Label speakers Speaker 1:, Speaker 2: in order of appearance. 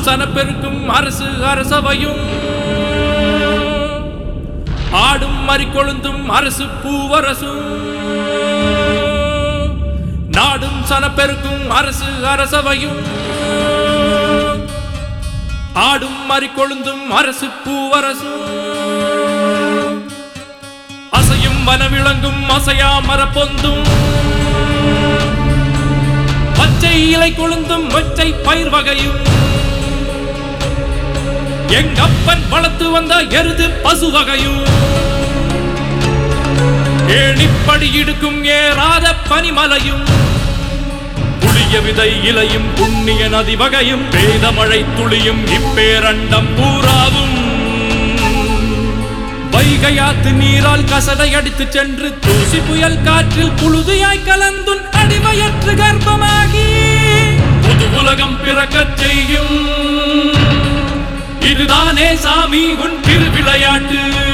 Speaker 1: சனப்பெருக்கும் அரசு அரசவையும் ஆடும் மறிக்கொழுந்தும் அரசு பூவரசும் நாடும் சனப்பெருக்கும் அரசு அரசவையும் ஆடும் மறிக்கொழுந்தும் அரசு பூவரசும் அசையும் வனவிளங்கும் அசையா மரப்பொந்தும் பச்சை இலை கொழுந்தும் மொச்சை பயிர் வகையும் எங்கப்பன் வளர்த்து வந்த எருது பசு வகையும் ஏணிப்படி இடுக்கும் ஏறாத பனிமலையும் புளிய விதை இலையும் புண்ணிய நதி வகையும் வேத மழை துளியும் இப்பேரண்டம் பூராவும் வைகையாத்து நீரால் கசடை அடித்து சென்று தூசி புயல் காற்றில் புழுதியாய் கலந்துன் அடிவயற்று கர்ப்பமாகி புது உலகம் பிறக்கச் செய்யும் இதுதானே சாமி உன் திருவிளையாட்டு